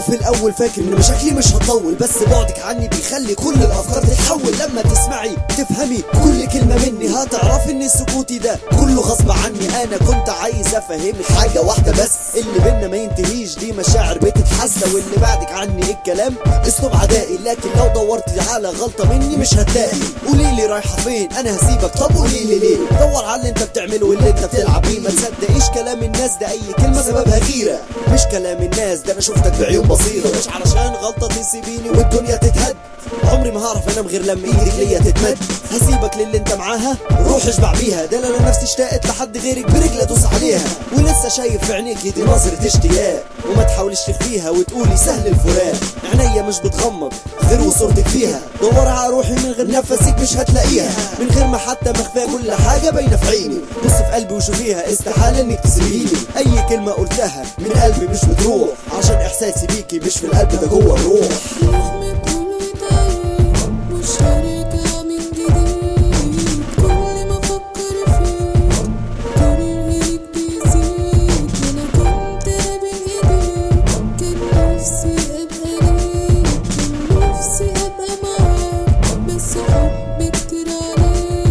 في الاول فاكر ان مشاكلي مش هتطول بس بعدك عني بيخلي كل الافكار تتحول لما تسمعي تفهمي كل كلمه مني هتعرفي ان سكوتي ده كله غصب عني انا كنت عايز افهمك حاجه واحده بس اللي بينا ما ينتهيش دي مشاعر بتتحس واللي بعدك عني الكلام اسلوب عدائي لكن لو دورتي على غلطه مني مش هتلاقي قولي لي رايحه فين انا هسيبك طب قولي لي ليه دور على اللي انت بتعمله واللي انت بتلعب بيه ما تصدقيش كلام الناس ده اي كلمه سببها غيره مش كلام الناس ده انا شفتك بعيون بصيره مش علشان غلطه تسيبيني والدنيا تتهد عمري ما هعرف انام غير لما ايدك ليا تتمد هسيبك للي انت معاها روح اشبع بيها ده انا نفسي اشتقت لحد غيرك برجل ادوس عليها ولسه شايف في عينيكي دي نظرة اشتياق وما تحاوليش تخفيها وتقولي سهل الفراق عينيا مش بتغمض غير وصورتك فيها دورها روحي من غير نفسك مش هتلاقيها من غير ما حتى مخفية كل حاجة باينة في عيني بص في قلبي وشوفيها استحالة انك تسيبيني اي كلمة قلتها من قلبي مش بتروح عشان احساسي بيكي مش في القلب ده جوه الروح مهما كله يتعيد مش هرجع من جديد كل ما افكر فيك طريقك بيزيد وانا كنت بين ايديك كان نفسي ابقى ليك كان نفسي ابقى معاك بس حبك كتير عليك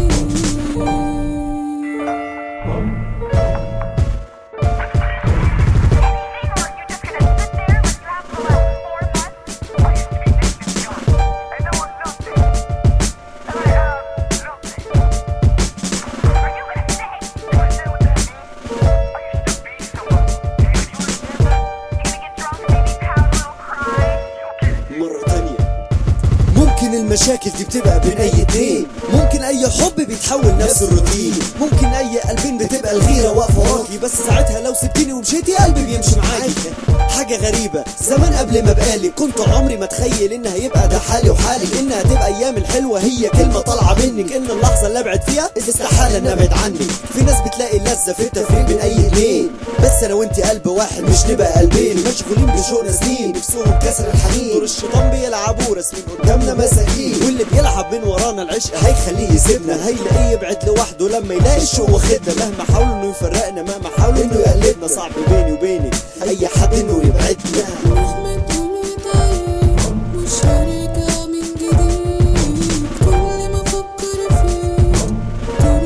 مرة تانية ممكن المشاكل دي بتبقى بين اي اتنين ممكن اي حب بيتحول نفس الروتين ممكن اي قلبين بتبقى الغيرة واقفة وراكي بس ساعتها لو سبتيني ومشيتي قلبي بيمشي معاكي حاجة غريبة زمان قبل ما بقالك كنت عمري ما اتخيل ان هيبقى ده حالي وحالك انها تبقى ايام الحلوة هي كلمة طالعة منك ان اللحظة اللي ابعد فيها استحالة ان ابعد عنك في ناس بتلاقي اللذة في التفريق بين اي اتنين بس انا وانت قلب واحد مش نبقى قلبين مشغولين بشوقنا سنين نفسهم كسر الحنين دور الشيطان بيلعبوا راسمين قدامنا مساكين واللي بيلعب من ورانا العشق هيخليه يسيبنا هيلاقيه يبعد لوحده لما يلاقي الشوق واخدنا مهما حاولوا انه يفرقنا مهما حاولوا انه يقلبنا صعب بيني وبينك اي حد انه يبعدنا مهما كله يتعيد مش هرجع من جديد كل ما افكر فيك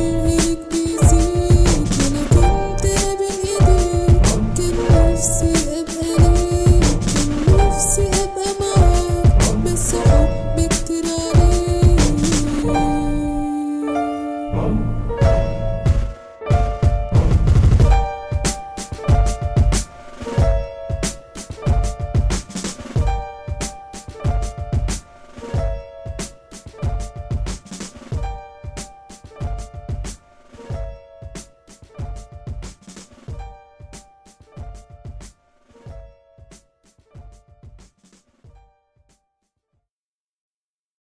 طريقك بيزيد وانا كنت بين ايديك كان نفسي